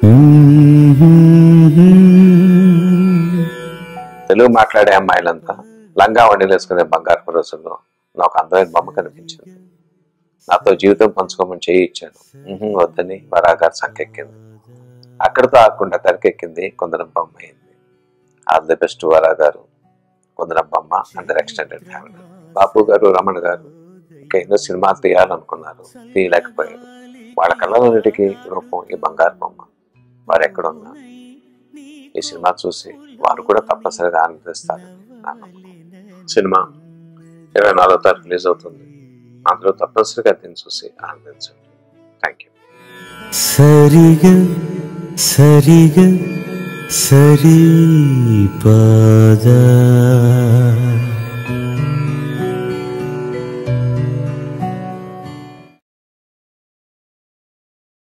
తెలుగు మాట్లాడే అమ్మాయిలంతా లంగా వండి వేసుకునే బంగారు రోజుల్లో నాకు అందమైన బొమ్మ కనిపించింది నాతో జీవితం పంచుకోమని చేయి ఇచ్చాను ఉహుం, వద్దని వరాగారు సంకెక్కింది అక్కడితో ఆకుండా తెరకెక్కింది కొందరం బొమ్మ అయింది ఆల్ ది బెస్ట్ వరాగారు కొందరం బొమ్మ అందరు ఎక్స్టెండెడ్ ఫ్యామిలీ బాపు గారు రమణ గారు ఇంకా ఎన్నో సినిమాలు తీయాలనుకున్నారు తీయలేకపోయారు వాళ్ళ కళ్ళన్నిటికీ రూపం ఈ బంగారు బొమ్మ వారు ఎక్కడున్నా ఈ సినిమా చూసి వారు కూడా తప్పనిసరిగా ఆనందిస్తారు నా నమ్మకం. సినిమా ఇరవై నాలుగో తారీఖు రిలీజ్ అవుతుంది అందులో తప్పనిసరిగా దీన్ని చూసి ఆనందించండి థ్యాంక్ యూ సరిగ సరిగ సరి పద